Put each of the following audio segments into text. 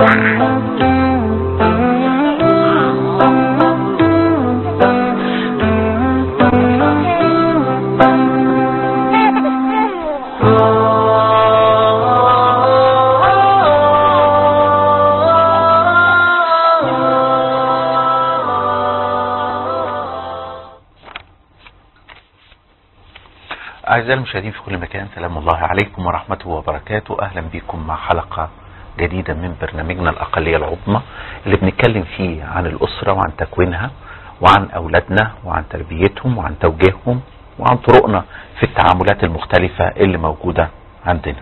أعزائي المشاهدين في كل مكان سلام الله عليكم ورحمته وبركاته أهلا بكم مع حلقة جديدة من برنامجنا الأقلية العظمى اللي بنتكلم فيه عن الأسرة وعن تكوينها وعن أولادنا وعن تربيتهم وعن توجيههم وعن طرقنا في التعاملات المختلفة اللي موجودة عندنا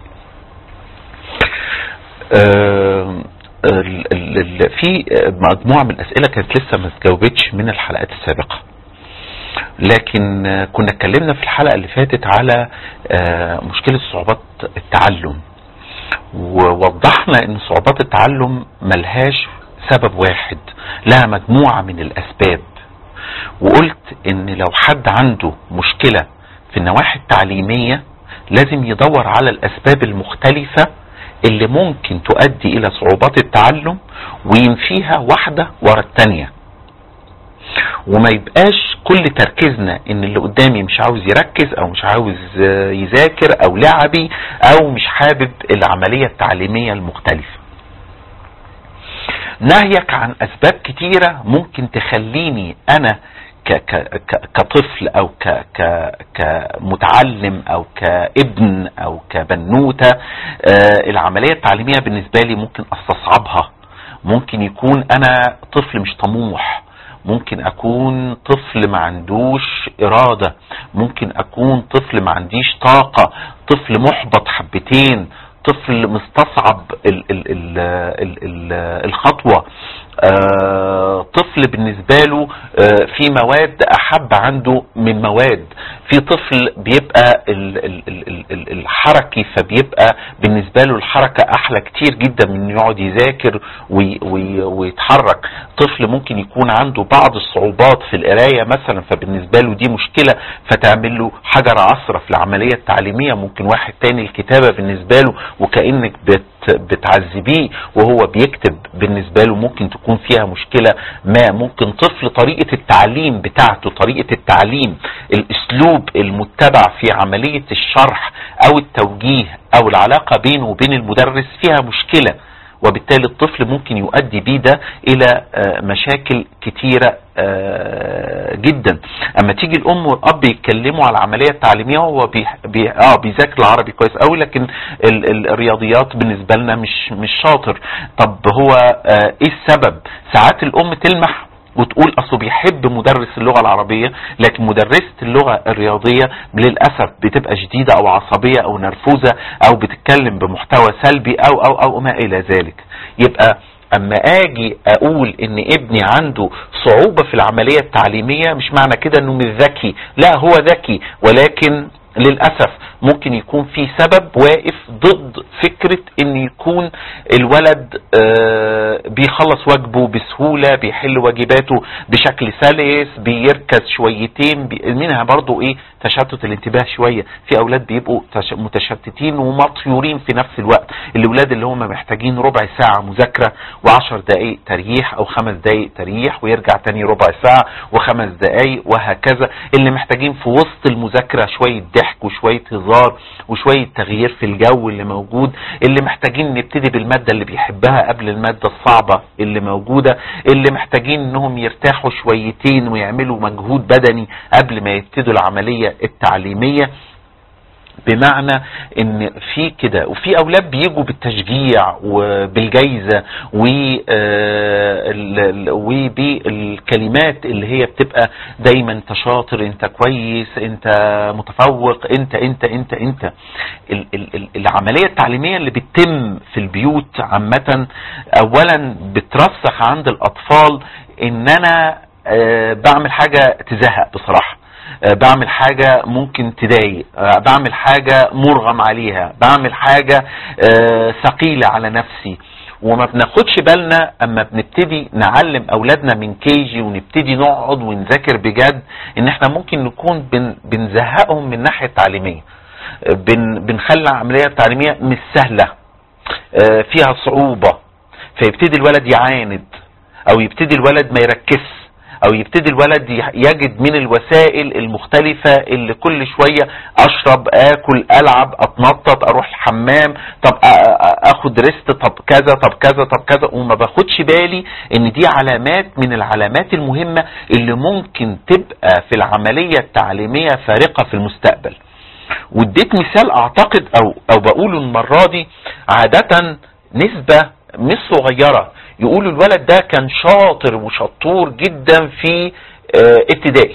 آه ال- ال- ال- في مجموعة من الأسئلة كانت لسه ما اتجاوبتش من الحلقات السابقة لكن آه، كنا اتكلمنا في الحلقة اللي فاتت على آه، مشكلة صعوبات التعلم ووضحنا ان صعوبات التعلم ملهاش سبب واحد لها مجموعة من الاسباب وقلت ان لو حد عنده مشكلة في النواحي التعليمية لازم يدور على الاسباب المختلفة اللي ممكن تؤدي الى صعوبات التعلم وينفيها واحدة ورا التانية وما يبقاش كل تركيزنا ان اللي قدامي مش عاوز يركز او مش عاوز آه، يذاكر او لعبي او مش حابب العملية التعليمية المختلفة نهيك عن اسباب كتيرة ممكن تخليني انا ك ك ك كطفل او ك ك كمتعلم او كابن او كبنوتة آه، العملية التعليمية بالنسبة لي ممكن استصعبها ممكن يكون انا طفل مش طموح ممكن اكون طفل ما عندوش ارادة ممكن اكون طفل ما عنديش طاقة طفل محبط حبتين طفل مستصعب ال ال ال ال ال الخطوة آه، طفل بالنسبة له آه، في مواد احب عنده من مواد في طفل بيبقى ال ال ال ال ال الحركي فبيبقى بالنسبة له الحركة احلى كتير جدا من إنه يقعد يذاكر وي وي ويتحرك طفل ممكن يكون عنده بعض الصعوبات في القراية مثلا فبالنسبة له دي مشكلة فتعمل له حجر عصرة في العملية التعليمية ممكن واحد تاني الكتابة بالنسبة له وكأنك بت بتعذبيه وهو بيكتب بالنسبة له ممكن تكون فيها مشكلة ما ممكن طفل طريقة التعليم بتاعته طريقة التعليم الاسلوب المتبع في عملية الشرح او التوجيه او العلاقة بينه وبين المدرس فيها مشكلة وبالتالي الطفل ممكن يؤدي بيه ده الى آه، مشاكل كتيرة آه، جدا اما تيجي الام والاب يتكلموا على العملية التعليمية هو بي بي اه بيذاكر العربي كويس قوي لكن ال ال الرياضيات بالنسبة لنا مش مش شاطر طب هو آه، ايه السبب ساعات الام تلمح وتقول اصله بيحب مدرس اللغة العربية لكن مدرسة اللغة الرياضية للأسف بتبقى شديدة او عصبية او نرفوزة او بتتكلم بمحتوى سلبي او او او ما الى ذلك يبقى اما اجي اقول ان ابني عنده صعوبة في العملية التعليمية مش معنى كده انه مش ذكي لا هو ذكي ولكن للأسف ممكن يكون في سبب واقف ضد فكرة ان يكون الولد آه، بيخلص واجبه بسهولة بيحل واجباته بشكل سلس بيركز شويتين بي- منها برضو ايه تشتت الانتباه شوية في اولاد بيبقوا تش- متشتتين ومطيورين في نفس الوقت الاولاد اللي هم محتاجين ربع ساعة مذاكرة وعشر دقايق تريح او خمس دقايق تريح ويرجع تاني ربع ساعة وخمس دقايق وهكذا اللي محتاجين في وسط المذاكرة شوية ضحك وشوية هزار وشوية تغيير في الجو اللي موجود اللي محتاجين نبتدي بالمادة اللي بيحبها قبل المادة الصعبة اللي موجودة اللي محتاجين انهم يرتاحوا شويتين ويعملوا مجهود بدني قبل ما يبتدوا العملية التعليمية بمعنى ان في كده وفي اولاد بيجوا بالتشجيع وبالجايزه و آه، ال- ال- وبالكلمات اللي هي بتبقى دايما انت شاطر انت كويس انت متفوق انت انت انت انت ال- ال- ال- العمليه التعليميه اللي بتتم في البيوت عامه اولا بترسخ عند الاطفال ان انا آه، بعمل حاجه تزهق بصراحه آه، بعمل حاجة ممكن تضايق آه، بعمل حاجة مرغم عليها بعمل حاجة آه، ثقيلة على نفسي وما بناخدش بالنا اما بنبتدي نعلم اولادنا من كيجي ونبتدي نقعد ونذاكر بجد ان احنا ممكن نكون بن بنزهقهم من الناحية التعليمية آه، بن بنخلي العملية التعليمية مش سهلة آه، فيها صعوبة فيبتدي الولد يعاند او يبتدي الولد ما يركزش او يبتدي الولد يجد من الوسائل المختلفة اللي كل شوية اشرب اكل العب اتنطط اروح الحمام طب اخد ريست طب كذا طب كذا طب كذا وما باخدش بالي ان دي علامات من العلامات المهمة اللي ممكن تبقى في العملية التعليمية فارقة في المستقبل واديت مثال اعتقد او او بقوله المرة دي عادة نسبة مش صغيرة يقولوا الولد ده كان شاطر وشطور جدا في اه ابتدائي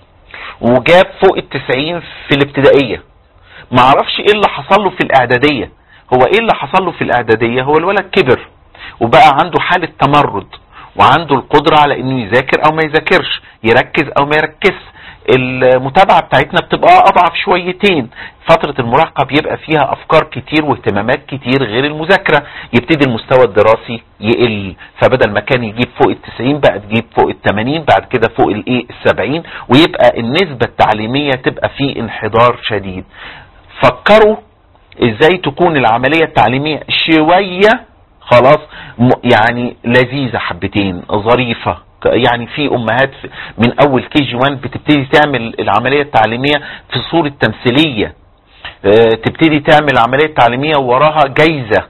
وجاب فوق التسعين في الابتدائية معرفش ايه اللي حصل له في الاعدادية هو ايه اللي حصل له في الاعدادية هو الولد كبر وبقى عنده حالة تمرد وعنده القدرة على انه يذاكر او ما يذاكرش يركز او ما يركزش المتابعة بتاعتنا بتبقى اضعف شويتين فترة المراهقة بيبقى فيها افكار كتير واهتمامات كتير غير المذاكرة يبتدي المستوى الدراسي يقل فبدل ما كان يجيب فوق التسعين بقى تجيب فوق التمانين بعد كده فوق الايه السبعين ويبقى النسبة التعليمية تبقى في انحدار شديد فكروا ازاي تكون العملية التعليمية شوية خلاص يعني لذيذة حبتين ظريفة يعني في امهات من اول كي جي 1 بتبتدي تعمل العملية التعليمية في صورة تمثيلية تبتدي تعمل العملية التعليمية وراها جايزة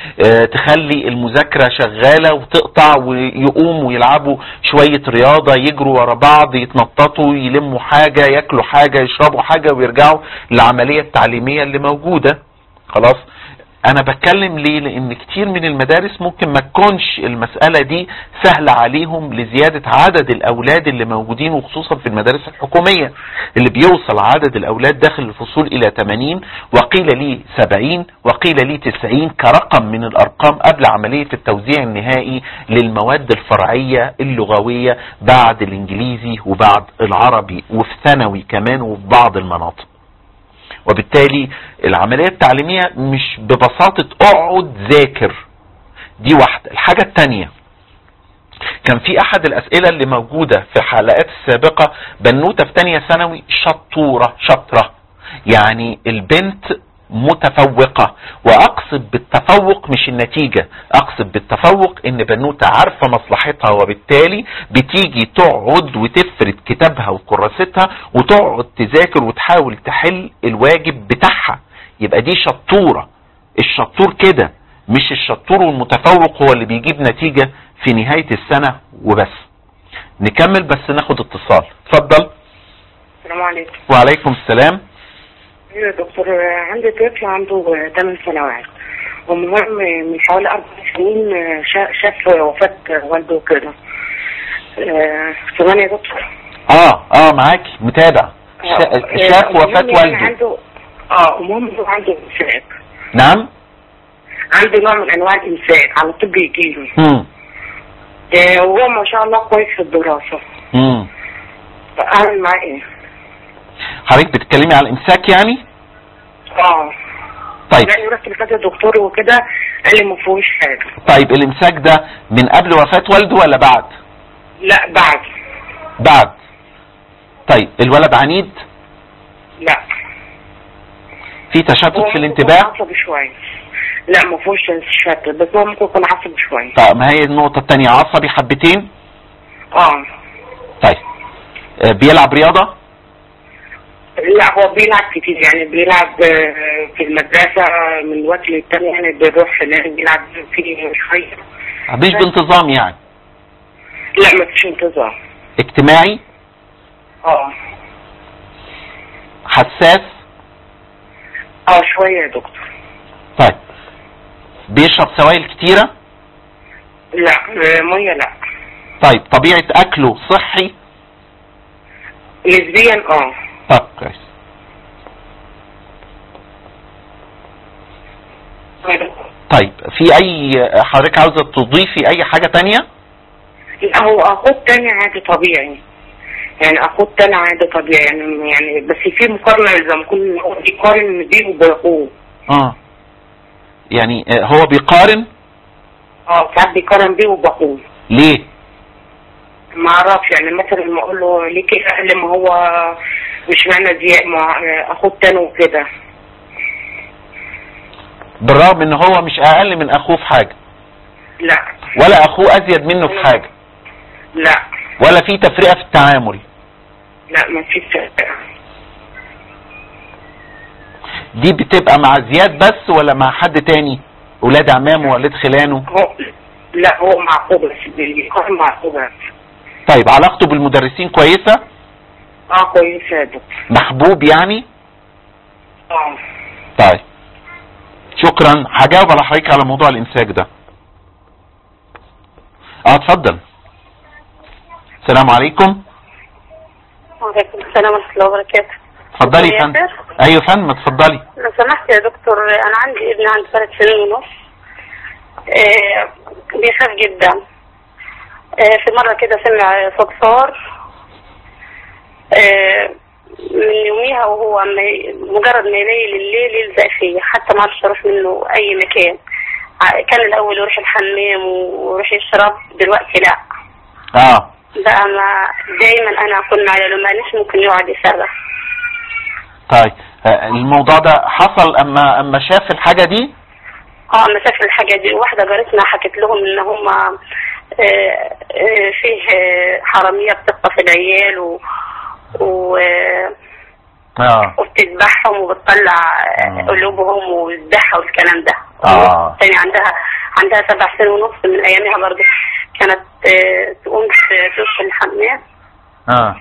تخلي المذاكرة شغالة وتقطع ويقوموا ويلعبوا شوية رياضة يجروا ورا بعض يتنططوا يلموا حاجة ياكلوا حاجة يشربوا حاجة ويرجعوا للعملية التعليمية اللي موجودة خلاص انا بتكلم ليه لان كتير من المدارس ممكن ما تكونش المسألة دي سهلة عليهم لزيادة عدد الاولاد اللي موجودين وخصوصا في المدارس الحكومية اللي بيوصل عدد الاولاد داخل الفصول الى 80 وقيل لي 70 وقيل لي 90 كرقم من الارقام قبل عملية التوزيع النهائي للمواد الفرعية اللغوية بعد الانجليزي وبعد العربي وفي ثانوي كمان وفي بعض المناطق وبالتالي العملية التعليمية مش ببساطة اقعد ذاكر دي واحدة الحاجة التانية كان في احد الاسئلة اللي موجودة في الحلقات السابقة بنوتة في تانية ثانوي شطورة شطرة يعني البنت متفوقة واقصد بالتفوق مش النتيجة اقصد بالتفوق ان بنوتة عارفة مصلحتها وبالتالي بتيجي تقعد وتفرد كتابها وكراستها وتقعد تذاكر وتحاول تحل الواجب بتاعها يبقى دي شطورة الشطور كده مش الشطور والمتفوق هو اللي بيجيب نتيجة في نهاية السنة وبس نكمل بس ناخد اتصال اتفضل السلام عليكم وعليكم السلام يا دكتور عندي طفل عنده 8 سنوات والمهم من حوالي أربع سنين شاف وفاة والده وكده سامعني يا دكتور؟ اه اه معاكي متابع شاف وفاة والده عنده اه المهم هو عنده امساك نعم عنده نوع من انواع الامساك على طول بيجيله امم وهو ما شاء الله كويس في الدراسة امم اعمل معاه ايه؟ حضرتك بتتكلمي على الامساك يعني اه طيب يعني رحت لكذا دكتور وكده قال لي ما فيهوش حاجه طيب الامساك ده من قبل وفاة والده ولا بعد لا بعد بعد طيب الولد عنيد لا في تشتت هو في ممكن الانتباه يكون عصبي شويه لا ما فيهوش تشتت بس هو ممكن يكون عصبي شويه طيب ما هي النقطة التانية عصبي حبتين اه طيب آه، بيلعب رياضة لا هو بيلعب كتير يعني بيلعب آه، في المدرسة من وقت للتاني يعني بيروح هناك بيلعب في شوية مش بانتظام يعني لا ما فيش انتظام اجتماعي اه حساس اه شوية يا دكتور طيب بيشرب سوائل كتيرة لا آه، مية لا طيب طبيعة اكله صحي نسبيا اه طب كويس طيب في اي حضرتك عاوزة تضيفي اي حاجة تانية لا هو اخوه التاني عادي طبيعي يعني اخوه التاني عادي طبيعي يعني يعني بس في مقارنة زي ما يكون هو بيقارن بيه وباخوه اه يعني آه، هو بيقارن اه ساعات بيقارن بيه وباخوه ليه ما اعرفش يعني مثلا لما اقول له ليه كده قال لي ما هو مش معنى دي مع اخوه التاني وكده بالرغم ان هو مش اقل من اخوه في حاجة لا ولا اخوه ازيد منه في حاجة لا ولا في تفرقة في التعامل لا ما فيش تفرقة. دي بتبقى مع زياد بس ولا مع حد تاني ولاد عمامه وولاد خلانه هو لا هو مع اخوه بس بيقارن مع اخوه بس طيب علاقته بالمدرسين كويسة اه كويس يا دكتور محبوب يعني اه طيب شكرا هجاوب على حضرتك على موضوع الامساك ده اه اتفضل السلام عليكم وعليكم السلام ورحمة الله وبركاته اتفضلي يا دكتور فندم ياسر؟ ايوه يا فندم اتفضلي لو سمحت يا دكتور أنا عندي ابن عنده ثلاث سنين ونص آه، بيخاف جدا آه، في مرة كده سمع صوت صار آه، من يوميها وهو أما ي- مجرد ما يليل الليل يلزق فيا حتى ما عرفش أروح منه أي مكان ع- كان الأول يروح الحمام ويروح يشرب دلوقتي لأ اه بقى ما دايما أنا أكون معاه لو معلش ممكن يقعد يصرخ طيب آه، الموضوع ده حصل اما اما شاف الحاجة دي اه انا شايف الحاجة دي واحدة جارتنا حكت لهم ان هم فيه آه، حرامية بتخطف العيال و, و اه وبتذبحهم وبتطلع آه. آه، قلوبهم وتذبحها والكلام ده آه. تاني عندها عندها سبع سنين ونص من ايامها برضه كانت آه، تقوم ت- تدخل الحمام اه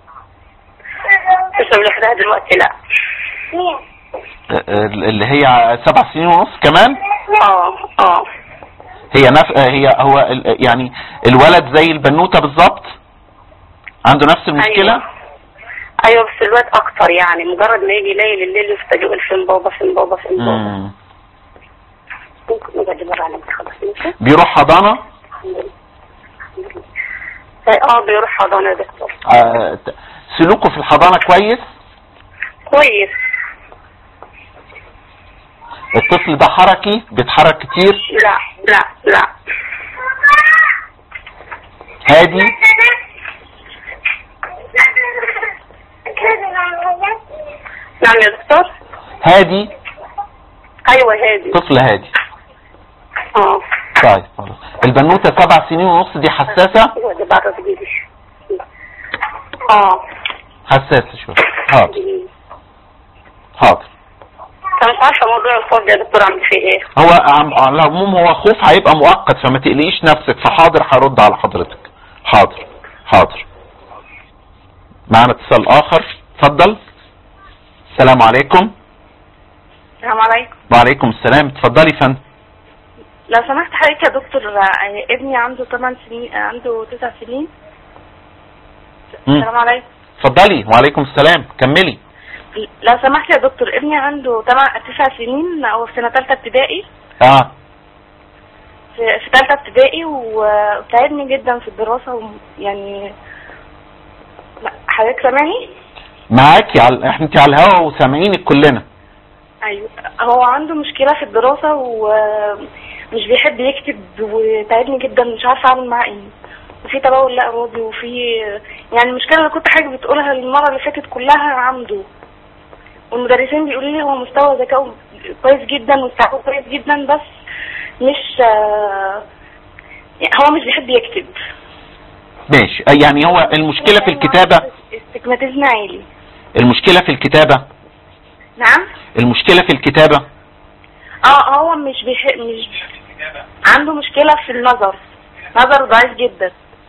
تشرب لوحدها دلوقتي لا آه، اللي هي سبع سنين ونص كمان اه اه هي نف... آه، هي هو ال- يعني الولد زي البنوتة بالظبط عنده نفس المشكلة ايوه ايوه بس الواد اكتر يعني مجرد ما يجي ليل الليل يفتح يقول فين بابا فين بابا فين بابا مم. ممكن نقعد بره على ما تخلص ماشي بيروح حضانة اه بيروح حضانة يا دكتور آه، ت- سلوكه في الحضانة كويس كويس الطفل ده حركي بيتحرك كتير لا لا لا هادي نعم يا دكتور هادي ايوه هادي طفل هادي اه طيب خلاص البنوتة سبع سنين ونص دي حساسة ايوه ده بره بجيبي اه حساسة شوية حاضر حاضر انا مش عارفه موضوع الخوف ده يا دكتور عامل فيه ايه هو عم- على العموم هو خوف هيبقى مؤقت فما تقلقيش نفسك فحاضر هرد على حضرتك حاضر حاضر معنا اتصال اخر اتفضل السلام عليكم السلام عليكم وعليكم السلام اتفضلي يا فندم لو سمحت حضرتك يا دكتور آه، ابني عنده 8 سنين آه، عنده 9 سنين مم. السلام عليكم اتفضلي وعليكم السلام كملي لو سمحت يا دكتور ابني عنده 9 سنين او في سنه ثالثه ابتدائي اه في في ثالثه ابتدائي و- وتعبني جدا في الدراسه و- يعني لا، حضرتك سامعني معاكي على احنا انت على الهوا وسامعينك كلنا ايوه هو عنده مشكله في الدراسه ومش بيحب يكتب وتعبني جدا مش عارفه اعمل معاه ايه وفي تبول لا ارادي وفي يعني المشكله اللي كنت حاجه بتقولها المره اللي فاتت كلها عنده والمدرسين بيقولوا لي هو مستوى ذكائه كويس جدا واستيعابه كويس جدا بس مش آه، يعني هو مش بيحب يكتب ماشي يعني هو المشكلة في الكتابة استجماتيزم عالي المشكلة في الكتابة نعم المشكلة في الكتابة اه هو مش بيحب مش عنده مشكلة في النظر نظره ضعيف جدا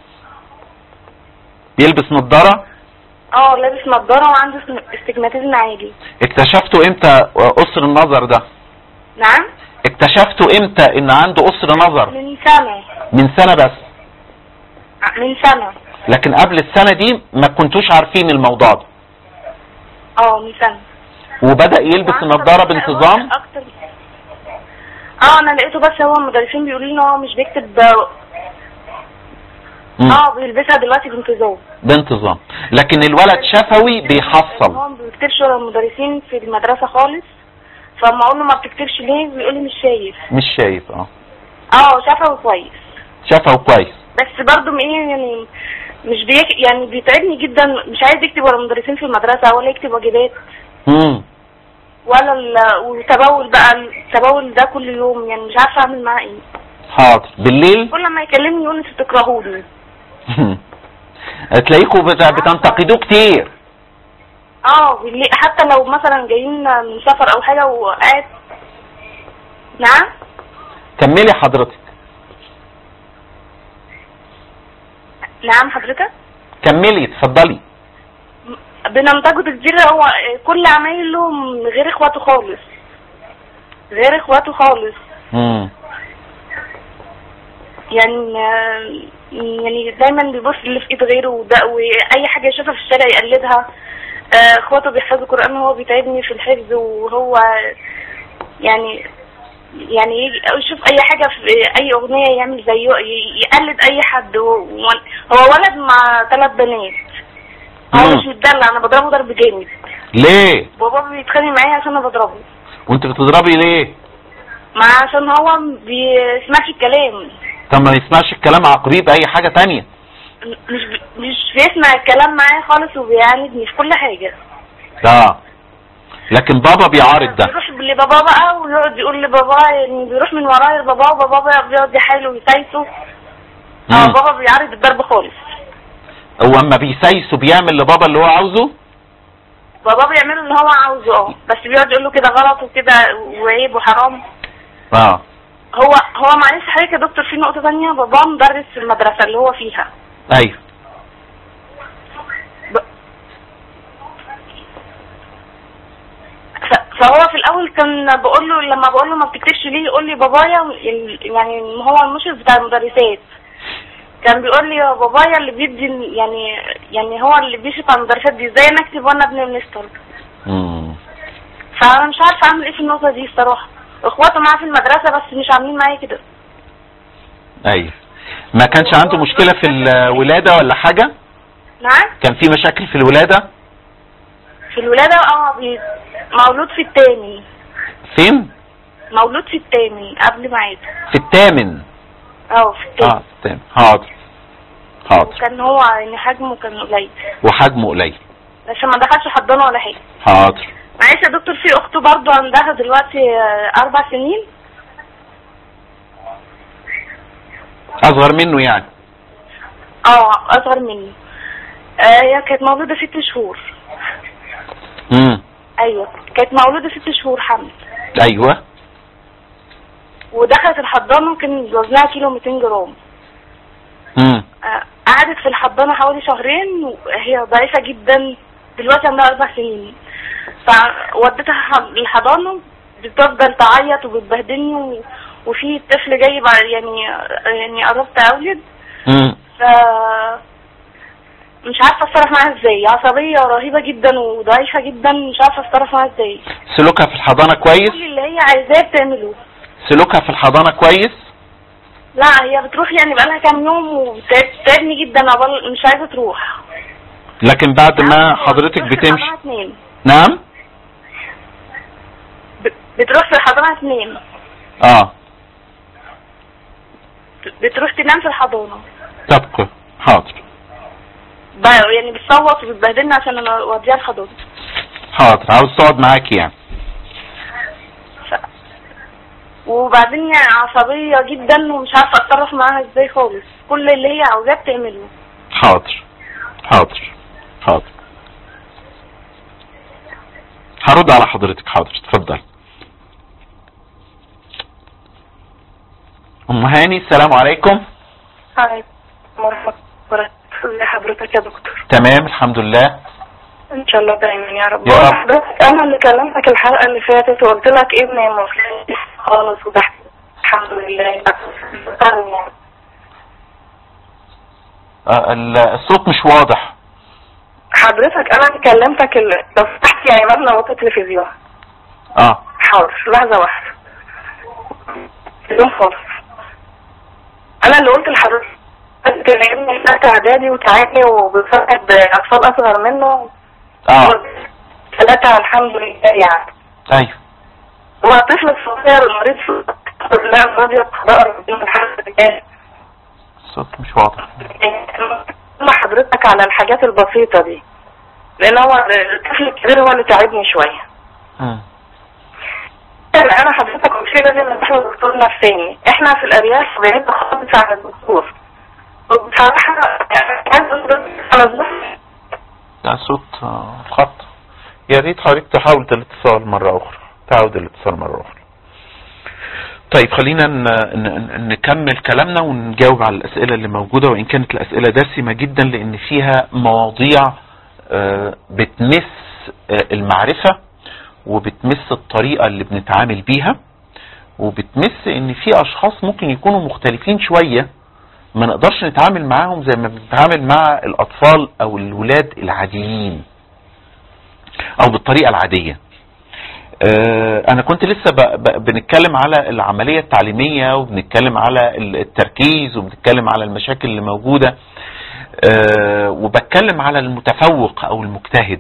بيلبس نظارة اه لابس نظارة وعنده اسم- استجماتيزم عالي اكتشفتوا امتى قصر النظر ده نعم اكتشفتوا امتى ان عنده قصر نظر من سنة من سنة بس من سنة لكن قبل السنة دي ما كنتوش عارفين الموضوع ده اه من سنة وبدأ يلبس النظارة بانتظام اكتر اه انا لقيته بس هو المدرسين بيقولوا لي ان هو مش بيكتب مم. اه بيلبسها دلوقتي بانتظام بانتظام لكن الولد شفوي بيحصل هو ما بيكتبش ولا المدرسين في المدرسة خالص فلما اقول له ما بتكتبش ليه بيقول لي مش شايف مش شايف اه اه شافه كويس شفوي كويس بس برضه ايه يعني مش بيك يعني بيتعبني جدا مش عايز يكتب ولا المدرسين في المدرسة ولا يكتب واجبات مم. ولا ال- والتبول بقى التبول ده كل يوم يعني مش عارفة اعمل معاه ايه حاضر بالليل كل ما يكلمني يقول انتوا بتكرهوني تلاقيكوا بت- بتنتقدوه كتير اه بالليل حتى لو مثلا جايين من سفر او حاجه وقاعد نعم كملي حضرتك نعم حضرتك كملي اتفضلي بننتقد كتير هو كل عمايله من غير اخواته خالص غير اخواته خالص مم. يعني يعني دايما بيبص اللي في ايد غيره وده واي حاجه يشوفها في الشارع يقلدها آه، اخواته بيحفظوا قران وهو بيتعبني في الحفظ وهو يعني يعني يجي يشوف اي حاجه في اي اغنيه يعمل زيه ي- يقلد اي حد و- و- هو ولد مع ثلاث بنات هو مم. مش متدلع انا بضربه ضرب جامد ليه بابا بيتخانق معايا عشان انا بضربه وانت بتضربي ليه ما عشان هو بيسمعش الكلام طب ما يسمعش الكلام عقبيه باي حاجه تانية مش مش بيسمع الكلام معايا خالص وبيعاندني في كل حاجة اه لكن بابا بيعارض ده بيروح لبابا بقى ويقعد يقول لبابا يعني بيروح من ورايا لبابا وبابا بقى بيقعد يحايله ويسايسه اه مم. بابا بيعارض الضرب خالص هو اما بيسايسه بيعمل لبابا اللي هو عاوزه بابا بيعمل اللي هو عاوزه اه بس بيقعد يقول له كده غلط وكده وعيب وحرام اه هو هو معلش حضرتك يا دكتور في نقطة تانية بابا مدرس في المدرسة اللي هو فيها ايوه ب- ف- فهو في الاول كان بقول له لما بقول له ما بتكتبش ليه يقول لي بابايا ال- يعني هو المشرف بتاع المدرسات كان بيقول لي يا بابايا اللي بيدي يعني يعني هو اللي بيشرف على المدرسات دي ازاي انا اكتب وانا ابن المستر مم. فانا مش عارفه اعمل ايه في النقطه دي الصراحه اخواته معاه في المدرسه بس مش عاملين معايا كده ايوه ما كانش عنده مشكلة في الولادة ولا حاجة نعم كان في مشاكل في الولادة في الولاده اه بي- مولود في التاني فين مولود في التاني قبل ميعاده في الثامن اه في التاني اه الثامن حاضر حاضر كان هو يعني حجمه كان قليل وحجمه قليل عشان ما دخلش حضانه ولا حاجه حاضر معلش يا دكتور في اخته برضو عندها دلوقتي آه، اربع سنين اصغر منه يعني اه اصغر مني آه، هي كانت مولوده ست شهور امم ايوه كانت مولوده ست شهور حمل ايوه ودخلت الحضانه كان وزنها كيلو 200 جرام امم آه، قعدت في الحضانه حوالي شهرين وهي ضعيفه جدا دلوقتي عندها اربع سنين فوديتها ح- الحضانه بتفضل تعيط وبتبهدلني و... وفي طفل جاي بعد يعني يعني قربت اولد امم ف مش عارفه اتصرف معاها ازاي عصبيه رهيبه جدا وضعيفه جدا مش عارفه اتصرف معاها ازاي سلوكها في الحضانة كويس كل اللي هي عايزاه بتعمله سلوكها في الحضانة كويس لا هي بتروح يعني بقالها كام يوم وبتتعبني جدا عبال مش عايزه تروح لكن بعد ما حضرتك بتروح في بتمشي الحضانة اتنين نعم ب- بتروح في الحضانه اتنين اه بتروح تنام في الحضانه تبقى حاضر ب- يعني بتصوت وبتبهدلني عشان انا اوديها الحضانه حاضر عاوز تقعد معاكي يعني ف... وبعدين يعني عصبيه جدا ومش عارفه اتصرف معاها ازاي خالص كل اللي هي عاوزاه بتعمله حاضر حاضر حاضر هرد على حضرتك حاضر اتفضل ام هاني السلام عليكم عليكم ورحمه الله وبركاته ازي حضرتك يا دكتور تمام الحمد لله ان شاء الله دايما يا رب يا رب. حضرتك انا اللي كلمتك الحلقه اللي فاتت وقلت لك ابني مفلس خالص وتحت الحمد لله آه، ال- الصوت مش واضح حضرتك انا اللي كلمتك ال... لو فتحت يا عماد نوت التلفزيون اه حاضر لحظه واحده اليوم خالص انا اللي قلت لحضرتك كان ابني في ثالثه اعدادي وتعبني وبيفقد اطفال اصغر منه اه ثلاثه الحمد لله يعني ايوه هو طفل صغير مريض في لا راضية بقدر ربنا الحمد لله الصوت مش واضح مع حضرتك على الحاجات البسيطة دي لأن هو الطفل الكبير هو اللي تعبني شوية مم. انا حضرتك قلت لي لازم نروح لدكتور نفساني احنا في الارياف بنبدا خالص على الدكتور وبصراحه يعني عايز اقول انا بص ده صوت آه، خط يا ريت حضرتك تحاول الاتصال مرة أخرى تعود الاتصال مرة أخرى طيب خلينا ن- ن- نكمل كلامنا ونجاوب على الأسئلة اللي موجودة وإن كانت الأسئلة دسمة جدا لأن فيها مواضيع آه، بتمس آه، المعرفة وبتمس الطريقة اللي بنتعامل بيها وبتمس ان في اشخاص ممكن يكونوا مختلفين شوية ما نقدرش نتعامل معاهم زي ما بنتعامل مع الاطفال او الولاد العاديين او بالطريقة العادية آه، انا كنت لسه ب- ب- بنتكلم على العملية التعليمية وبنتكلم على ال- التركيز وبنتكلم على المشاكل اللي موجودة آه، وبتكلم على المتفوق او المجتهد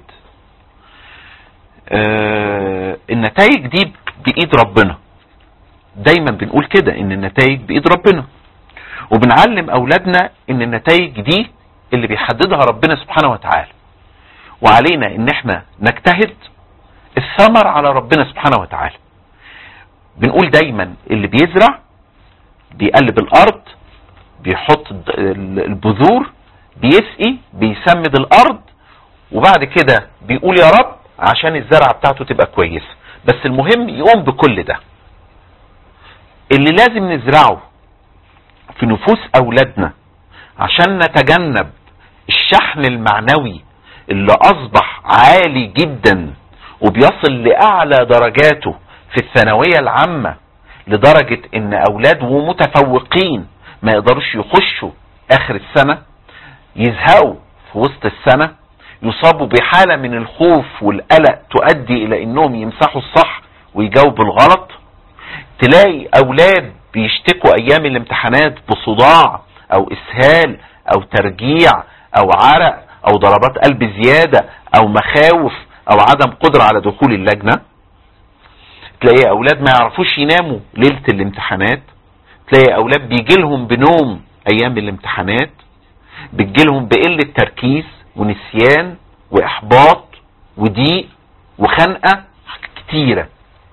آه، النتائج دي بايد ربنا دايما بنقول كده ان النتائج بايد ربنا وبنعلم اولادنا ان النتائج دي اللي بيحددها ربنا سبحانه وتعالى وعلينا ان احنا نجتهد الثمر على ربنا سبحانه وتعالى بنقول دايما اللي بيزرع بيقلب الارض بيحط الد- البذور بيسقي بيسمد الارض وبعد كده بيقول يا رب عشان الزرعه بتاعته تبقى كويسه بس المهم يقوم بكل ده اللي لازم نزرعه في نفوس اولادنا عشان نتجنب الشحن المعنوي اللي اصبح عالي جدا وبيصل لاعلى درجاته في الثانوية العامة لدرجة ان اولاد ومتفوقين ما يقدروش يخشوا اخر السنة يزهقوا في وسط السنة يصابوا بحالة من الخوف والقلق تؤدي الى انهم يمسحوا الصح ويجاوبوا الغلط تلاقي اولاد بيشتكوا ايام الامتحانات بصداع او اسهال او ترجيع او عرق او ضربات قلب زيادة او مخاوف او عدم قدرة على دخول اللجنة تلاقي اولاد ما يعرفوش يناموا ليلة الامتحانات تلاقي اولاد بيجيلهم بنوم ايام الامتحانات بتجيلهم بقلة تركيز ونسيان واحباط وضيق وخنقة كتيرة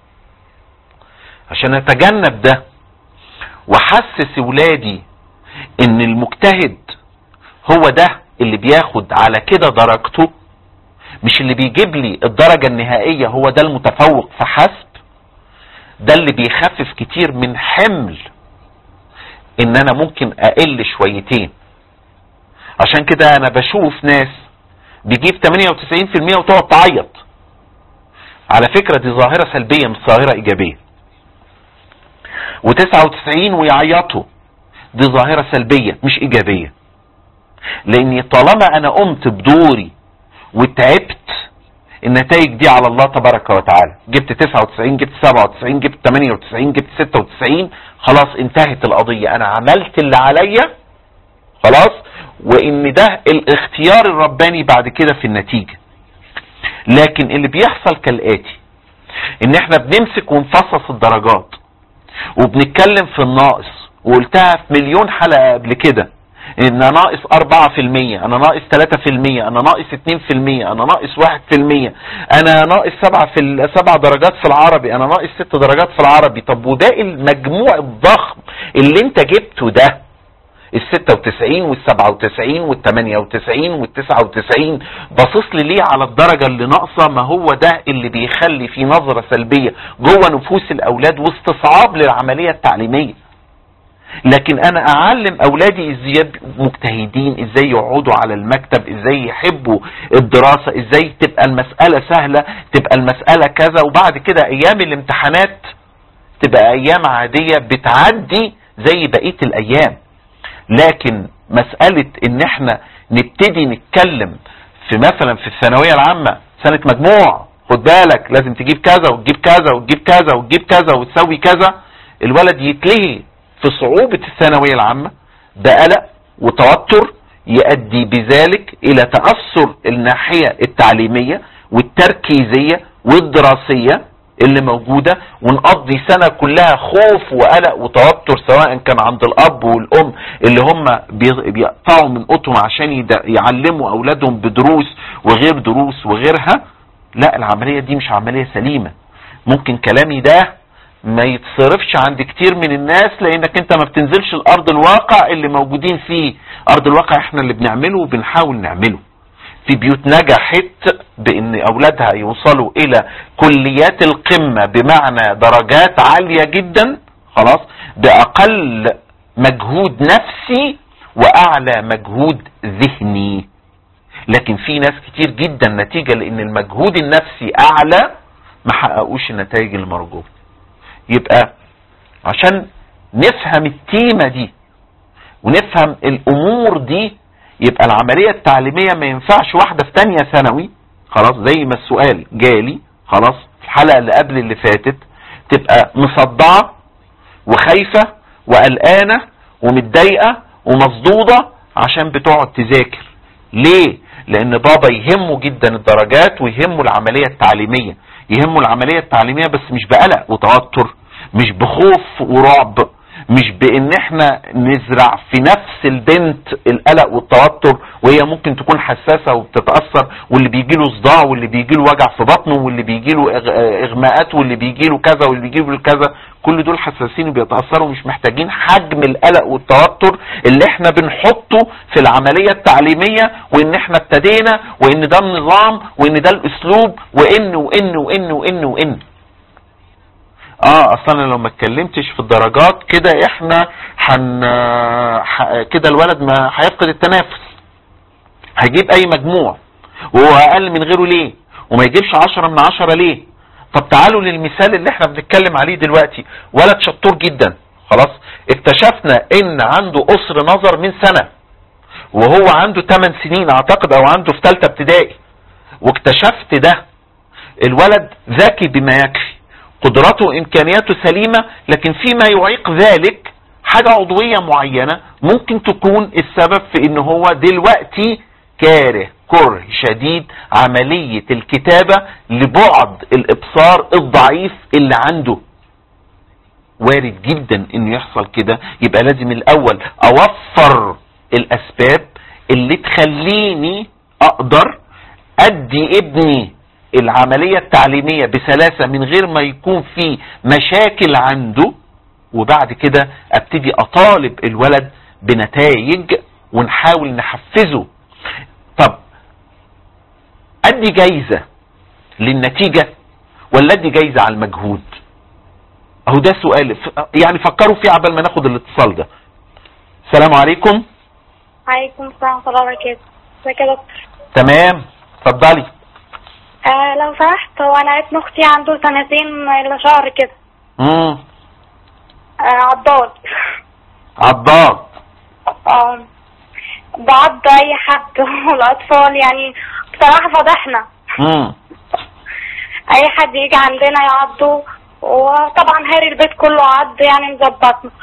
عشان اتجنب ده واحسس ولادي ان المجتهد هو ده اللي بياخد على كده درجته مش اللي بيجيب لي الدرجة النهائية هو ده المتفوق فحسب ده اللي بيخفف كتير من حمل ان انا ممكن اقل شويتين عشان كده انا بشوف ناس بيجيب 98% وتقعد تعيط على فكرة دي ظاهرة سلبية مش ظاهرة ايجابية و99 ويعيطوا دي ظاهرة سلبية مش ايجابية لاني طالما انا قمت بدوري وتعبت النتائج دي على الله تبارك وتعالى جبت 99 جبت 97 جبت 98 جبت 96 خلاص انتهت القضية انا عملت اللي عليا خلاص وان ده الاختيار الرباني بعد كده في النتيجة لكن اللي بيحصل كالاتي ان احنا بنمسك ونفصص الدرجات وبنتكلم في الناقص وقلتها في مليون حلقة قبل كده ان انا ناقص 4% انا ناقص 3% انا ناقص 2% انا ناقص 1% انا ناقص 7 في ال- سبع درجات في العربي انا ناقص 6 درجات في العربي طب وده المجموع الضخم اللي انت جبته ده ال 96 وال 97 وال 98 وال 99 باصص لي ليه على الدرجه اللي ناقصه ما هو ده اللي بيخلي في نظره سلبيه جوه نفوس الاولاد واستصعاب للعمليه التعليميه لكن انا اعلم اولادي ازاي يبقوا مجتهدين ازاي يقعدوا على المكتب ازاي يحبوا الدراسة ازاي تبقى المسألة سهلة تبقى المسألة كذا وبعد كده ايام الامتحانات تبقى ايام عادية بتعدي زي بقية الايام لكن مسألة ان احنا نبتدي نتكلم في مثلا في الثانوية العامة سنة مجموع خد بالك لازم تجيب كذا وتجيب كذا وتجيب كذا وتجيب كذا وتسوي كذا الولد يتلهي في صعوبة الثانوية العامة ده قلق وتوتر يؤدي بذلك الى تأثر الناحية التعليمية والتركيزية والدراسية اللي موجودة ونقضي سنة كلها خوف وقلق وتوتر سواء كان عند الاب والام اللي هم بي- بيقطعوا من قطهم عشان يد- يعلموا اولادهم بدروس وغير دروس وغيرها لا العملية دي مش عملية سليمة ممكن كلامي ده ما يتصرفش عند كتير من الناس لانك انت ما بتنزلش الارض الواقع اللي موجودين فيه ارض الواقع احنا اللي بنعمله وبنحاول نعمله في بيوت نجحت بان اولادها يوصلوا الى كليات القمة بمعنى درجات عالية جدا خلاص باقل مجهود نفسي واعلى مجهود ذهني لكن في ناس كتير جدا نتيجة لان المجهود النفسي اعلى ما حققوش النتائج المرجوة يبقى عشان نفهم التيمة دي ونفهم الامور دي يبقى العملية التعليمية ما ينفعش واحدة في تانية ثانوي خلاص زي ما السؤال جالي خلاص في الحلقة اللي قبل اللي فاتت تبقى مصدعة وخايفة وقلقانة ومتضايقة ومصدودة عشان بتقعد تذاكر ليه لان بابا يهمه جدا الدرجات ويهمه العملية التعليمية يهمه العملية التعليمية بس مش بقلق وتوتر مش بخوف ورعب مش بان احنا نزرع في نفس البنت القلق والتوتر وهي ممكن تكون حساسة وبتتأثر واللي بيجي له صداع واللي بيجي له وجع في بطنه واللي بيجي له اغماءات واللي بيجي له كذا واللي بيجي له كذا كل دول حساسين وبيتأثروا مش محتاجين حجم القلق والتوتر اللي احنا بنحطه في العملية التعليمية وان احنا ابتدينا وان ده النظام وان ده الاسلوب وان وان وان وان وان اه اصلا لو ما اتكلمتش في الدرجات كده احنا حن ح... كده الولد ما هيفقد التنافس هيجيب اي مجموع وهو اقل من غيره ليه وما يجيبش عشرة من عشرة ليه طب تعالوا للمثال اللي احنا بنتكلم عليه دلوقتي ولد شطور جدا خلاص اكتشفنا ان عنده قصر نظر من سنة وهو عنده 8 سنين اعتقد او عنده في ثالثه ابتدائي واكتشفت ده الولد ذكي بما يكفي قدراته وامكانياته سليمة لكن فيما يعيق ذلك حاجة عضوية معينة ممكن تكون السبب في ان هو دلوقتي كاره كره شديد عملية الكتابة لبعد الابصار الضعيف اللي عنده وارد جدا انه يحصل كده يبقى لازم الاول اوفر الاسباب اللي تخليني اقدر ادي ابني العملية التعليمية بسلاسة من غير ما يكون في مشاكل عنده وبعد كده ابتدي اطالب الولد بنتائج ونحاول نحفزه طب ادي جايزة للنتيجة ولا ادي جايزة على المجهود اهو ده سؤال يعني فكروا فيه عبال ما ناخد الاتصال ده السلام عليكم عليكم السلام ورحمة الله وبركاته ازيك يا دكتور تمام اتفضلي آه لو سمحت هو انا ابن اختي عنده سنتين الا شهر كده امم آه عضال عضاد اه بعض اي حد والاطفال يعني بصراحة فضحنا امم اي حد يجي عندنا يعضه وطبعا هاري البيت كله عض يعني مظبطنا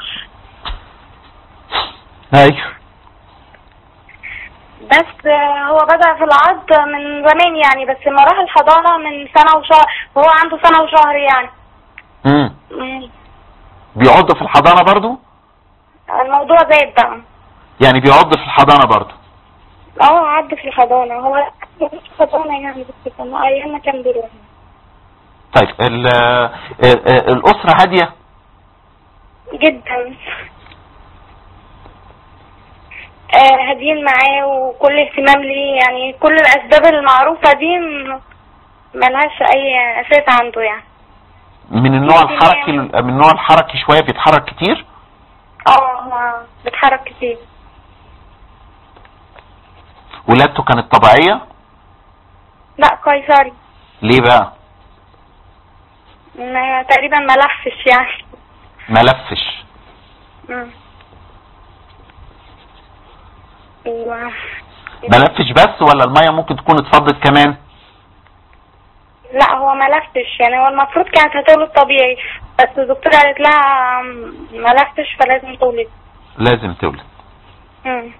ايوه بس آه، هو بدأ في العض من زمان يعني بس لما راح الحضانة من سنة وشهر وهو عنده سنة وشهر يعني امم مم. بيعض في الحضانة برضو الموضوع زاد بقى يعني بيعض في الحضانة برضو اه عض في الحضانة هو مش في الحضانة يعني بس كان ايام ما كان بيروح طيب ال ال- ال- الاسرة هادية جدا آه هادين معاه وكل اهتمام ليه يعني كل الاسباب المعروفة دي م- ملهاش اي اساس عنده يعني من النوع ممكن الحركي يعني. من النوع الحركي شوية بيتحرك كتير اه هو بيتحرك كتير ولادته كانت طبيعية لا قيصري ليه بقى ما تقريبا ما لفش يعني ما لفش مم. و... ما لفش بس ولا المية ممكن تكون اتفضت كمان لا هو ما لفتش يعني هو المفروض كانت هتولد طبيعي بس الدكتورة قالت لها م- ما لفتش فلازم تولد لازم تولد مم.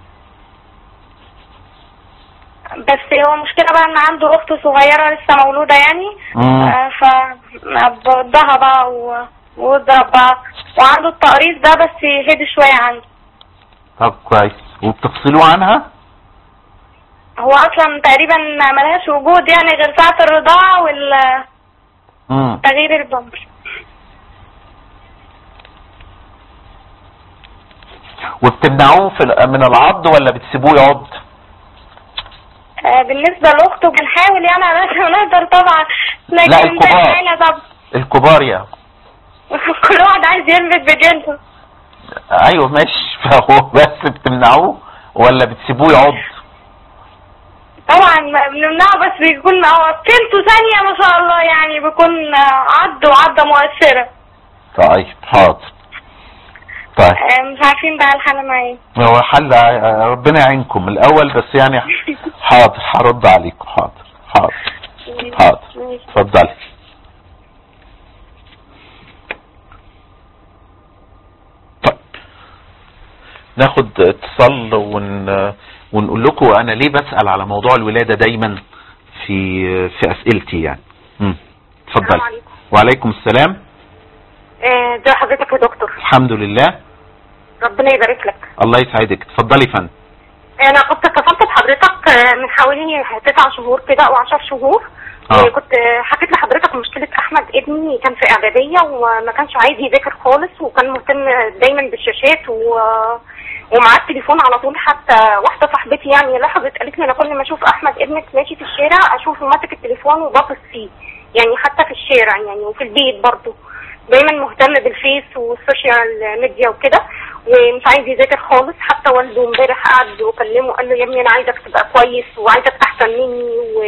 بس هو مشكلة بقى ان عنده اخت صغيرة لسه مولودة يعني مم. آه، فبضها بقى و- واضرب بقى وعنده التقريص ده بس هدي شوية عنده طب كويس وبتفصلوا عنها هو اصلا تقريبا ملهاش وجود يعني غير ساعة الرضاعة والتغيير امم البمبر وبتمنعوه في ال- من العض ولا بتسيبوه يعض آه، بالنسبة لأخته بنحاول يعني على قد ما نقدر طبعا لا، لكن الكبار. ده حالة طبعا الكبار يا كل واحد عايز يلبس بجنسه ايوه ماشي فهو بس بتمنعوه ولا بتسيبوه يعض طبعا ما بنمنعه بس بيكون هو كلته ثانية ما شاء الله يعني بيكون آه، عض وعضة مؤثرة طيب حاضر طيب آه، مش عارفين بقى الحالة معايا هو حل ع- ربنا يعينكم الاول بس يعني حاضر هرد عليكم حاضر حاضر حاضر ماشي. اتفضلي طيب ناخد اتصال ون... ونقول لكم انا ليه بسأل على موضوع الولادة دايما في في اسئلتي يعني مم. اتفضلي السلام عليكم. وعليكم السلام آه، ازي حضرتك يا دكتور الحمد لله ربنا يبارك لك الله يسعدك اتفضلي يا فندم انا كنت اتصلت بحضرتك آه، من حوالي تسع شهور كده او عشر شهور آه. كنت حكيت لحضرتك مشكلة احمد ابني كان في اعدادية وما كانش عايز يذاكر خالص وكان مهتم دايما بالشاشات و... ومعاه التليفون على طول حتى واحدة صاحبتي يعني لاحظت قالت لي انا كل ما اشوف احمد ابنك ماشي في الشارع اشوفه ماسك التليفون وباصص فيه يعني حتى في الشارع يعني وفي البيت برضه دايما مهتم بالفيس والسوشيال ميديا وكده ومش عايز يذاكر خالص حتى والده امبارح قعد وكلمه قال له يا ابني انا عايزك تبقى كويس وعايزك احسن مني و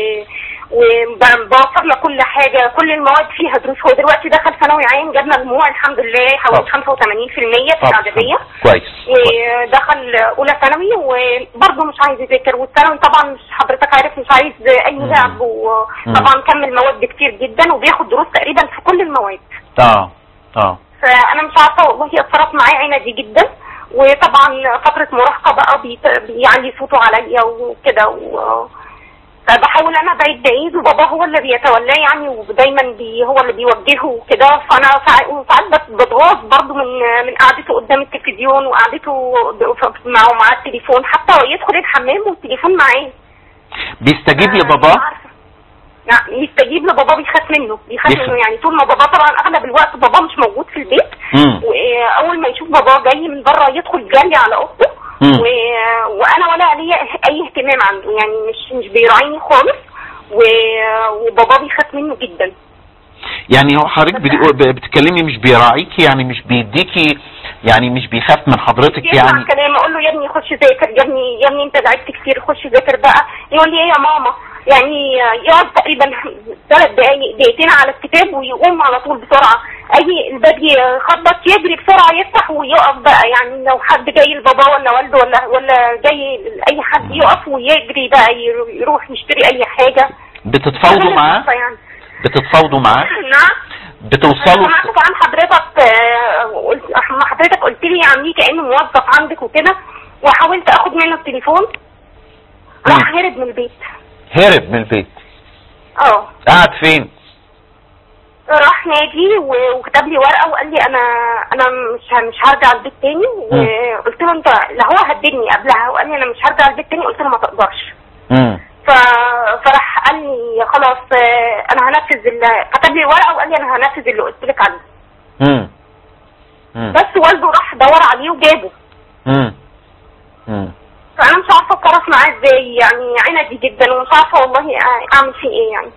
وبوفر لك كل حاجه كل المواد فيها دروس هو دلوقتي دخل ثانوي عام جاب مجموع الحمد لله حوالي طب. 85% في الاعداديه كويس ودخل اولى ثانوي وبرضه مش عايز يذاكر والثانوي طبعا مش حضرتك عارف مش عايز اي مم. لعب وطبعا كمل مواد كتير جدا وبياخد دروس تقريبا في كل المواد اه اه فانا مش عارفه والله اتصرف معاه عنادي جدا وطبعا فتره مراهقه بقى بيت- بيعلي صوته عليا وكده و... فبحاول انا بعيد بعيد وبابا هو اللي بيتولاه يعني ودايما بي هو اللي بيوجهه وكده فانا ساع- ساعات بت- بتغاظ برضه من من قعدته قدام التلفزيون وقعدته ب- مع مع التليفون حتى يدخل الحمام والتليفون معاه بيستجيب آه، لباباه مش عارفة. لا يستجيب لبابا بيخاف منه بيخاف يخاف. منه يعني طول ما بابا طبعا اغلب الوقت بابا مش موجود في البيت مم. واول ما يشوف بابا جاي من بره يدخل جري على اخته مم. و... وانا ولا ليا اي اهتمام عنده يعني مش مش بيراعيني خالص و... وبابا بيخاف منه جدا يعني هو حضرتك بت- ب- بتتكلمي مش بيراعيكي يعني مش بيديكي يعني مش بيخاف من حضرتك يسمع يعني كلام اقول له يا ابني خش ذاكر يا ابني يا ابني انت تعبت كتير خش ذاكر بقى يقول لي ايه يا ماما يعني يقعد تقريبا ثلاث دقايق دقيقتين على الكتاب ويقوم على طول بسرعه اي الباب يخبط يجري بسرعه يفتح ويقف بقى يعني لو حد جاي لبابا ولا والده ولا ولا جاي اي حد يقف ويجري بقى يرو- يروح يشتري اي حاجه بتتفاوضوا معاه يعني بتتفاوضوا معاه نعم بتوصلوا انا سمعت عن حضرتك آه، قلت ما حضرتك قلت لي عامليه كانه موظف عندك وكده وحاولت اخد منه التليفون راح مم. هرب من البيت هرب من البيت اه قاعد فين راح نادي و- وكتب لي ورقه وقال لي انا انا مش ه- مش هرجع البيت تاني وقلت له انت لا هو هددني قبلها وقال لي انا مش هرجع البيت تاني قلت له ما تقدرش مم. ف... فراح قال لي خلاص آه، انا هنفذ ال... كتب لي ورقه وقال لي انا هنفذ اللي قلت لك عليه مم. مم. بس والده راح دور عليه وجابه مم. مم. فانا مش عارفه اتصرف معاه ازاي يعني عندي جدا ومش عارفه والله اعمل فيه ايه يعني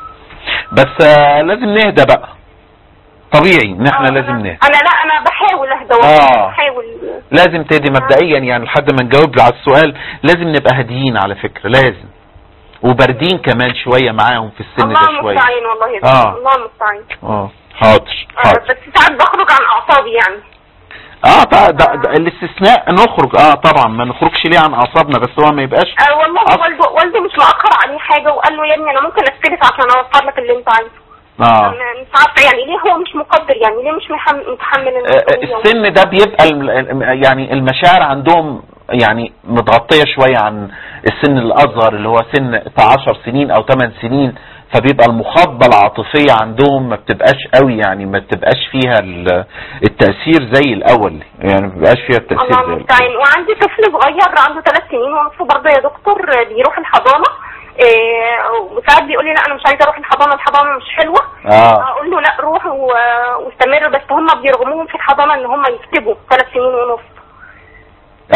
بس آه لازم نهدى بقى طبيعي ان احنا آه، لازم أنا- نهدى انا لا انا بحاول اهدى آه. والله بحاول لازم تهدي مبدئيا يعني لحد ما نجاوب على السؤال لازم نبقى هاديين على فكرة لازم وباردين كمان شوية معاهم في السن الله ده شوية المستعان والله يا آه. زلمة، الله المستعان اه حاضر آه، حاضر بس ساعات بخرج عن اعصابي يعني اه طبعا ده, ده الاستثناء نخرج اه طبعا ما نخرجش ليه عن اعصابنا بس هو ما يبقاش آه والله أص- والده والده مش مأخر عليه حاجه وقال له يا ابني انا ممكن استلف عشان اوفر لك اللي انت عايزه اه أنا مش عارفه يعني ليه هو مش مقدر يعني ليه مش محم- متحمل آه، المسؤوليه السن ده بيبقى الم- الم- يعني المشاعر عندهم يعني متغطية شوية عن السن الأصغر اللي هو سن 10 سنين أو 8 سنين فبيبقى المخاطبة العاطفية عندهم ما بتبقاش قوي يعني ما بتبقاش فيها ال- التأثير زي الأول يعني ما بيبقاش فيها التأثير الله زي المستعان الأول وعندي طفل صغير عنده ثلاث سنين ونص برضه يا دكتور آه، بيروح الحضانه آه، وساعات بيقول لي لا انا مش عايزه اروح الحضانه الحضانه مش حلوه اه اقول له لا روح و- واستمر بس هم بيرغموهم في الحضانه ان هم يكتبوا ثلاث سنين ونص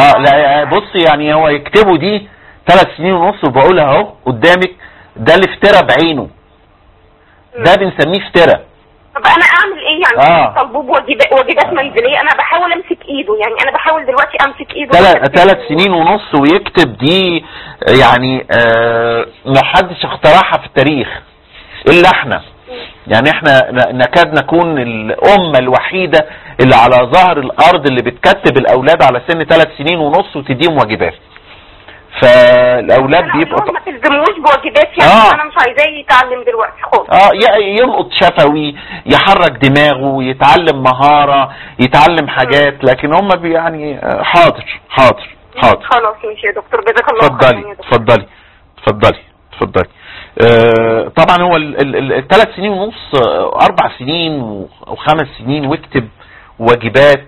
اه لا بص يعني هو يكتبوا دي ثلاث سنين ونص وبقولها اهو قدامك ده الافتراء بعينه ده بنسميه افتراء طب انا اعمل ايه يعني آه. طلبوب واجبات واجبات منزليه انا بحاول امسك ايده يعني انا بحاول دلوقتي امسك ايده ثلاث سنين ونص ويكتب دي يعني آه ما حدش اخترعها في التاريخ الا احنا يعني احنا ن- نكاد نكون الامه الوحيده اللي على ظهر الارض اللي بتكتب الاولاد على سن ثلاث سنين ونص وتديهم واجبات فالاولاد لا بيبقوا ما تلزموش بواجبات يعني آه. انا مش عايزاه يتعلم دلوقتي خالص اه ي- يلقط شفوي يحرك دماغه يتعلم مهارة يتعلم حاجات لكن هم بي- يعني آه، حاضر حاضر حاضر خلاص ماشي يا دكتور جزاك الله خيرا اتفضلي يا دكتور. اتفضلي اتفضلي اتفضلي آه، طبعا هو الثلاث سنين ونص آه، اربع سنين و- وخمس سنين واكتب واجبات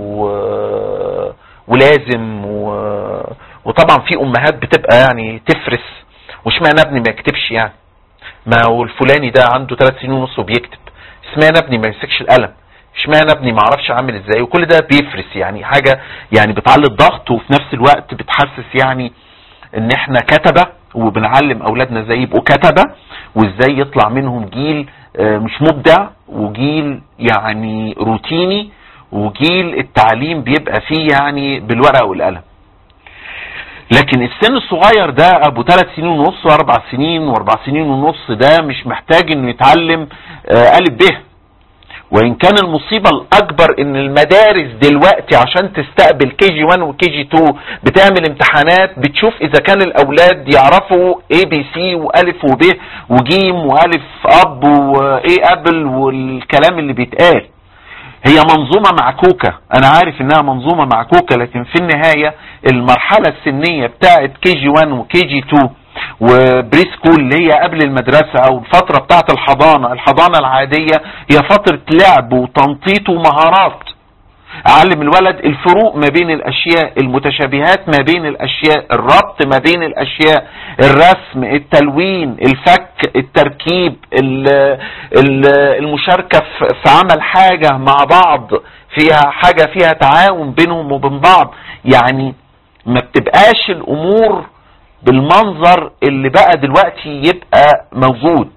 و- ولازم و- وطبعا في امهات بتبقى يعني تفرس واشمعنى ابني ما يكتبش يعني ما هو الفلاني ده عنده ثلاث سنين ونص وبيكتب اشمعنى ابني ما يمسكش القلم اشمعنى ابني ما اعرفش عامل ازاي وكل ده بيفرس يعني حاجه يعني بتعلي الضغط وفي نفس الوقت بتحسس يعني ان احنا كتبه وبنعلم اولادنا ازاي يبقوا كتبه وازاي يطلع منهم جيل آه، مش مبدع وجيل يعني روتيني وجيل التعليم بيبقى فيه يعني بالورقه والقلم لكن السن الصغير ده ابو ثلاث سنين ونص واربع سنين واربع سنين ونص ده مش محتاج انه يتعلم آه، الف ب وان كان المصيبة الاكبر ان المدارس دلوقتي عشان تستقبل كي جي 1 وكي جي 2 بتعمل امتحانات بتشوف اذا كان الاولاد يعرفوا اي بي سي والف وب وجيم والف اب وايه ابل والكلام اللي بيتقال هي منظومة معكوكة انا عارف انها منظومة معكوكة لكن في النهاية المرحلة السنية بتاعت كي جي 1 وكي جي 2 وبري سكول اللي هي قبل المدرسة او الفترة بتاعت الحضانة الحضانة العادية هي فترة لعب وتنطيط ومهارات اعلم الولد الفروق ما بين الاشياء المتشابهات ما بين الاشياء الربط ما بين الاشياء الرسم التلوين الفك التركيب ال- ال- المشاركة في- في عمل حاجة مع بعض فيها حاجة فيها تعاون بينهم وبين بعض يعني ما بتبقاش الامور بالمنظر اللي بقى دلوقتي يبقى موجود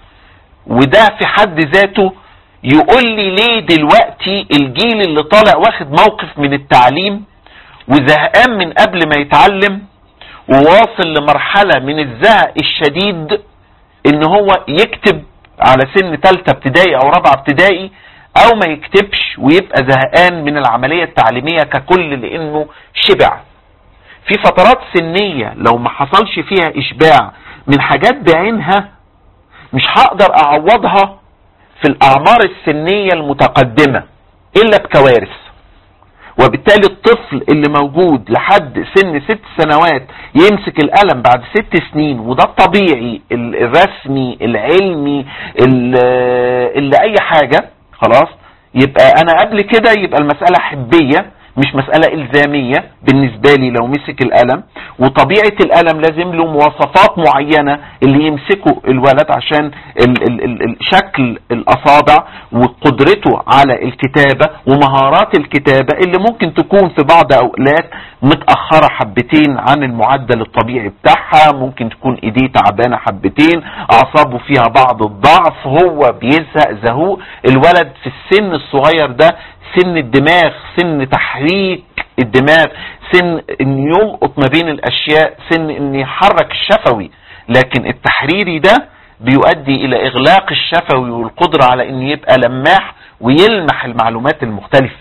وده في حد ذاته يقول لي ليه دلوقتي الجيل اللي طالع واخد موقف من التعليم وزهقان من قبل ما يتعلم وواصل لمرحلة من الزهق الشديد ان هو يكتب على سن تالتة ابتدائي او رابعة ابتدائي او ما يكتبش ويبقى زهقان من العملية التعليمية ككل لانه شبع في فترات سنية لو ما حصلش فيها اشباع من حاجات بعينها مش هقدر اعوضها في الاعمار السنية المتقدمة الا بكوارث وبالتالي الطفل اللي موجود لحد سن ست سنوات يمسك القلم بعد ست سنين وده الطبيعي ال- الرسمي العلمي ال- اللي اي حاجة خلاص يبقى انا قبل كده يبقى المسألة حبية مش مسألة إلزامية بالنسبة لي لو مسك القلم وطبيعة القلم لازم له مواصفات معينة اللي يمسكه الولد عشان ال ال ال ال شكل الأصابع وقدرته على الكتابة ومهارات الكتابة اللي ممكن تكون في بعض أوقات متأخرة حبتين عن المعدل الطبيعي بتاعها ممكن تكون ايديه تعبانة حبتين أعصابه فيها بعض الضعف هو بيزهق زهوق الولد في السن الصغير ده سن الدماغ سن تحريك الدماغ سن ان يلقط ما بين الاشياء سن ان يحرك الشفوي لكن التحريري ده بيؤدي الى اغلاق الشفوي والقدرة على ان يبقى لماح ويلمح المعلومات المختلفة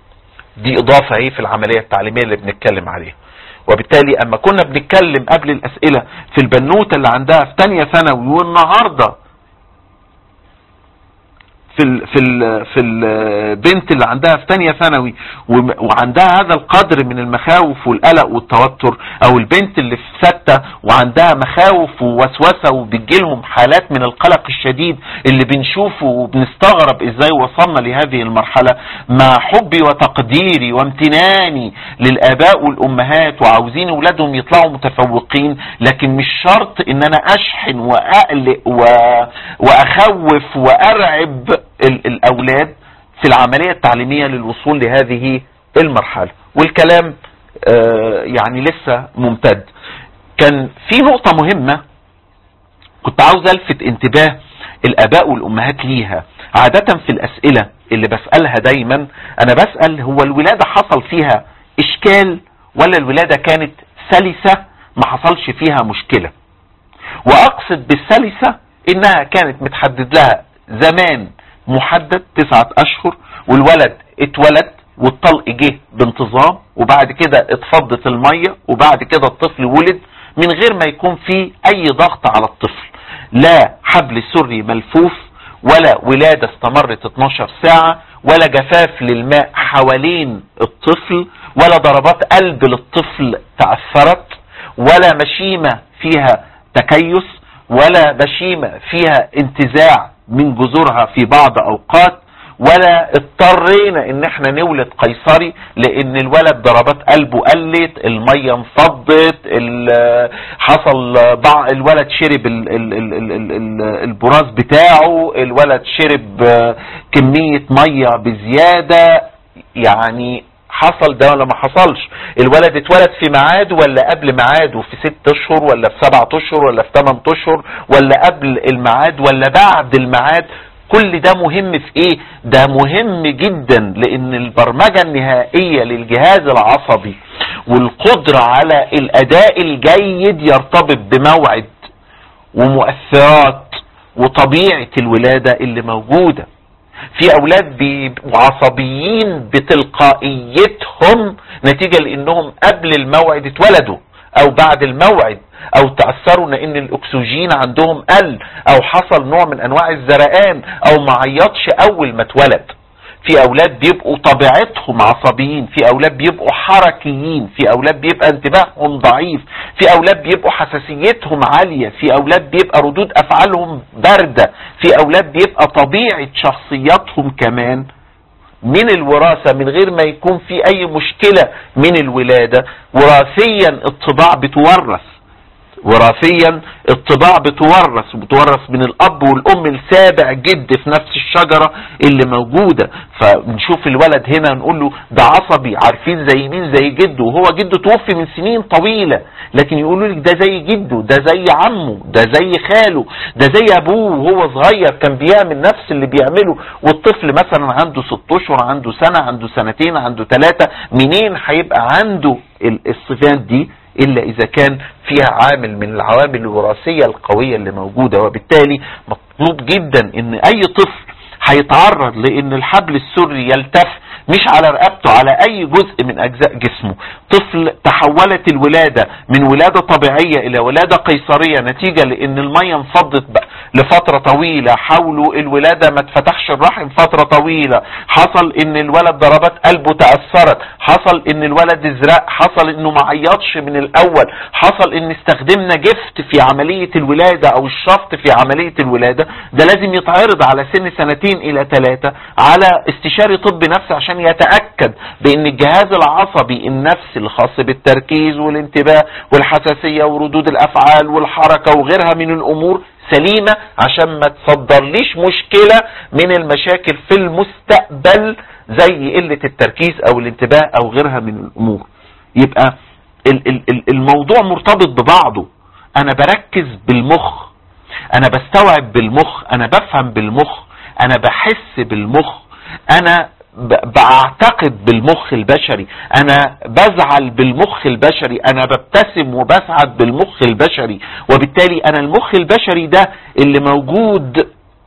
دي اضافة ايه في العملية التعليمية اللي بنتكلم عليها وبالتالي اما كنا بنتكلم قبل الاسئلة في البنوتة اللي عندها في تانية ثانوي والنهاردة في ال في ال في البنت اللي عندها في تانية ثانوي وم- وعندها هذا القدر من المخاوف والقلق والتوتر او البنت اللي في ستة وعندها مخاوف ووسوسة وبتجيلهم حالات من القلق الشديد اللي بنشوفه وبنستغرب ازاي وصلنا لهذه المرحلة مع حبي وتقديري وامتناني للاباء والامهات وعاوزين اولادهم يطلعوا متفوقين لكن مش شرط ان انا اشحن واقلق و... واخوف وارعب ال... الاولاد في العملية التعليمية للوصول لهذه المرحلة والكلام آه، يعني لسه ممتد كان في نقطة مهمة كنت عاوز الفت انتباه الاباء والامهات ليها عادة في الاسئلة اللي بسألها دايما انا بسأل هو الولادة حصل فيها اشكال ولا الولادة كانت سلسة ما حصلش فيها مشكلة واقصد بالسلسة انها كانت متحدد لها زمان محدد تسعة اشهر والولد اتولد والطلق جه بانتظام وبعد كده اتفضت المية وبعد كده الطفل ولد من غير ما يكون في اي ضغط على الطفل لا حبل سري ملفوف ولا ولادة استمرت 12 ساعة ولا جفاف للماء حوالين الطفل ولا ضربات قلب للطفل تأثرت ولا مشيمة فيها تكيس ولا مشيمة فيها انتزاع من جذورها في بعض اوقات ولا اضطرينا ان احنا نولد قيصري لان الولد ضربات قلبه قلت المية انفضت ال- حصل بع الولد شرب ال- ال- ال- ال- ال- ال- البراز بتاعه الولد شرب آه، كمية مية بزيادة يعني حصل ده ولا ما حصلش الولد اتولد في ميعاده ولا قبل ميعاده في ست اشهر ولا في سبعة اشهر ولا في ثمان اشهر ولا قبل الميعاد ولا بعد الميعاد كل ده مهم في ايه ده مهم جدا لان البرمجة النهائية للجهاز العصبي والقدرة على الاداء الجيد يرتبط بموعد ومؤثرات وطبيعة الولادة اللي موجودة في اولاد بيبقوا عصبيين بتلقائيتهم نتيجة لانهم قبل الموعد اتولدوا او بعد الموعد او تأثروا لان الاكسجين عندهم قل او حصل نوع من انواع الزرقان او ما عيطش اول ما اتولد في اولاد بيبقوا طبيعتهم عصبيين في اولاد بيبقوا حركيين في اولاد بيبقى انتباههم ضعيف في اولاد بيبقوا حساسيتهم عالية في اولاد بيبقى ردود افعالهم باردة في اولاد بيبقى طبيعة شخصياتهم كمان من الوراثة من غير ما يكون في اي مشكلة من الولادة وراثيا الطباع بتورث وراثيا الطباع بتورث بتورث من الاب والام السابع جد في نفس الشجرة اللي موجودة فنشوف الولد هنا نقول له ده عصبي عارفين زي مين زي جده وهو جده توفي من سنين طويلة لكن يقولوا لك ده زي جده ده زي عمه ده زي خاله ده زي ابوه وهو صغير كان بيعمل نفس اللي بيعمله والطفل مثلا عنده ست اشهر عنده سنة عنده سنتين عنده ثلاثة منين هيبقى عنده ال- الصفات دي الا اذا كان فيها عامل من العوامل الوراثية القوية اللي موجودة وبالتالي مطلوب جدا ان اي طفل هيتعرض لان الحبل السري يلتف مش على رقبته على اي جزء من اجزاء جسمه طفل تحولت الولادة من ولادة طبيعية الى ولادة قيصرية نتيجة لان المية انفضت بقى لفترة طويلة حاولوا الولادة ما اتفتحش الرحم فترة طويلة حصل ان الولد ضربات قلبه تأثرت حصل ان الولد ازرق حصل انه ما عيطش من الاول حصل ان استخدمنا جفت في عملية الولادة او الشفط في عملية الولادة ده لازم يتعرض على سن سنتين الى ثلاثة على استشاري طب نفسي عشان يتأكد بان الجهاز العصبي النفسي الخاص بالتركيز والانتباه والحساسية وردود الافعال والحركة وغيرها من الامور سليمة عشان ما تصدرليش مشكلة من المشاكل في المستقبل زي قلة التركيز او الانتباه او غيرها من الامور يبقى ال- ال- ال- الموضوع مرتبط ببعضه انا بركز بالمخ انا بستوعب بالمخ انا بفهم بالمخ انا بحس بالمخ انا ب- بعتقد بالمخ البشري انا بزعل بالمخ البشري انا ببتسم وبسعد بالمخ البشري وبالتالي انا المخ البشري ده اللي موجود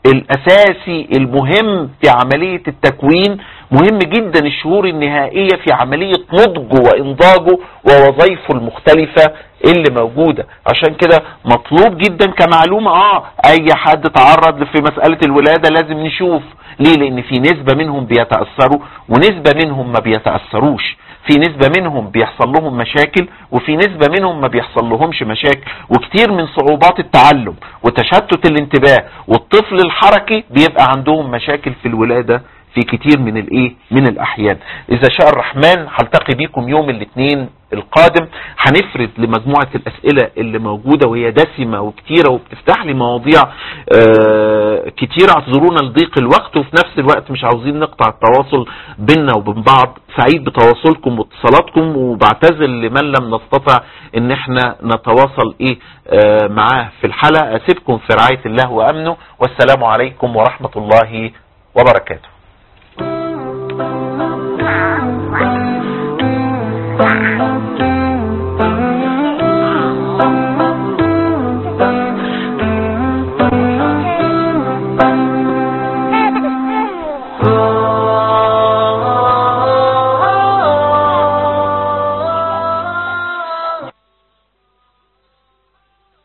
الاساسي المهم في عملية التكوين مهم جدا الشهور النهائية في عملية نضجه وانضاجه ووظائفه المختلفة اللي موجودة عشان كده مطلوب جدا كمعلومة اه اي حد تعرض في مسألة الولادة لازم نشوف ليه لان في نسبة منهم بيتأثروا ونسبة منهم ما بيتأثروش في نسبة منهم بيحصل لهم مشاكل وفي نسبة منهم ما بيحصل لهمش مشاكل وكتير من صعوبات التعلم وتشتت الانتباه والطفل الحركي بيبقى عندهم مشاكل في الولادة في كتير من الايه من الاحيان اذا شاء الرحمن هلتقي بيكم يوم الاثنين القادم هنفرد لمجموعة الاسئلة اللي موجودة وهي دسمة وكتيرة وبتفتح لي مواضيع آه، كتيرة اعذرونا لضيق الوقت وفي نفس الوقت مش عاوزين نقطع التواصل بيننا وبين بعض سعيد بتواصلكم واتصالاتكم وبعتذر لمن لم نستطع ان احنا نتواصل ايه آه، معاه في الحلقة اسيبكم في رعاية الله وامنه والسلام عليكم ورحمة الله وبركاته